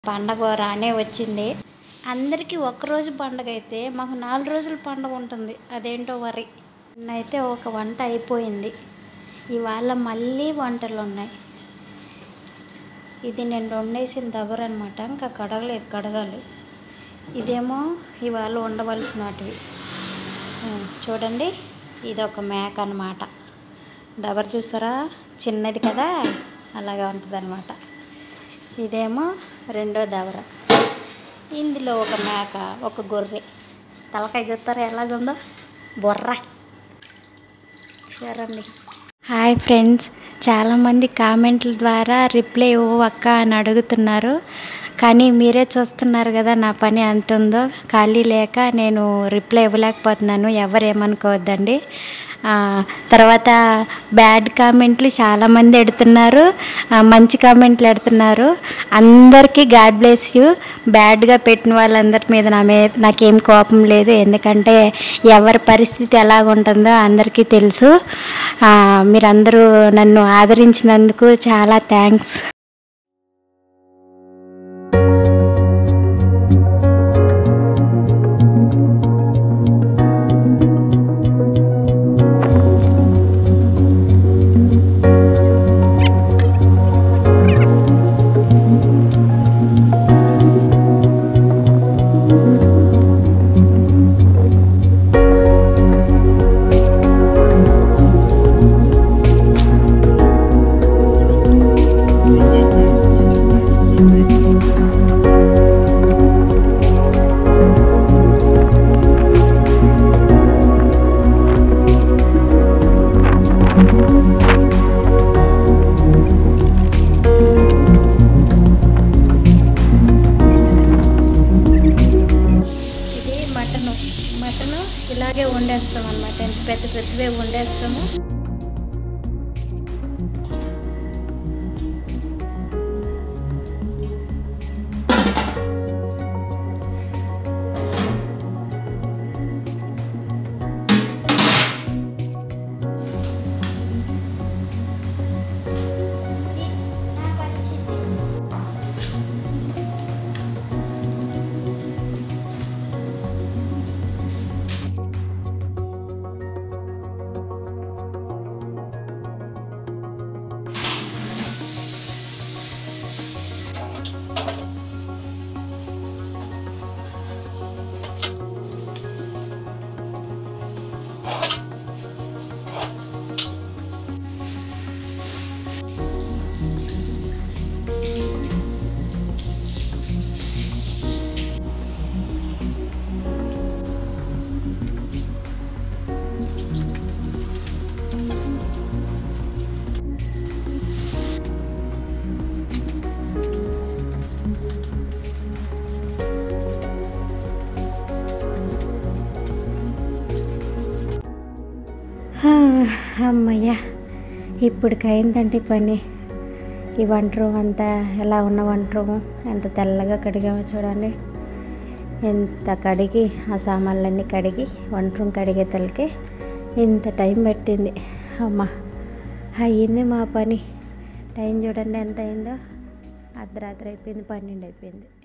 పండగ రానే వచ్చింది అందరికీ ఒక్కరోజు పండగ అయితే మాకు నాలుగు రోజుల పండగ ఉంటుంది అదేంటో వరి నిన్నైతే ఒక వంట అయిపోయింది ఇవాళ మళ్ళీ వంటలు ఉన్నాయి ఇది నేను వండేసిన దబర్ అనమాట ఇంకా కడగలేదు కడగాలి ఇదేమో ఇవాళ ఉండవలసినటివి ఉం, చూడండి ఇది ఒక మేక అనమాట దబర్ చూసారా చిన్నది కదా అలాగే ఉంటుంది అనమాట ఇదేమో రెండో దవర ఇందులో ఒక మేక ఒక గొర్రె తలకాయ చూస్తారా ఎలాగుందో బొర్ర చూడండి హాయ్ ఫ్రెండ్స్ చాలామంది కామెంట్ల ద్వారా రిప్లై ఇవ్వు అక్క అని అడుగుతున్నారు కానీ మీరే చూస్తున్నారు కదా నా పని ఎంత ఉందో ఖాళీ లేక నేను రిప్లై ఇవ్వలేకపోతున్నాను ఎవరు ఏమనుకోవద్దండి ఆ, తర్వాత బ్యాడ్ కామెంట్లు చాలామంది ఎడుతున్నారు ఆ, మంచి కామెంట్లు ఎడుతున్నారు అందరికీ గాడ్ బ్లెస్ యూ బ్యాడ్గా పెట్టిన వాళ్ళందరి మీద నా మీద నాకేం కోపం లేదు ఎందుకంటే ఎవరి పరిస్థితి ఎలాగ ఉంటుందో అందరికీ తెలుసు ఆ, మీరందరూ నన్ను ఆదరించినందుకు చాలా థ్యాంక్స్ ఇది మటను మటను ఇలాగే వండేస్తాం అనమాట ఎంత పెద్ద పెద్దవే వండేస్తాము హా, అమ్మయ్య ఇప్పటికైందండి పని ఈ వంట రూమ్ అంతా ఎలా ఉన్న వంట రూము ఎంత తెల్లగా కడిగామో చూడండి ఎంత కడిగి ఆ సామాన్లన్నీ కడిగి వంట రూమ్ కడిగే తలకి ఇంత టైం పట్టింది అమ్మ అయ్యింది మా పని టైం చూడండి ఎంత అయిందో అర్ధరాత్రి అయిపోయింది పన్నెండు అయిపోయింది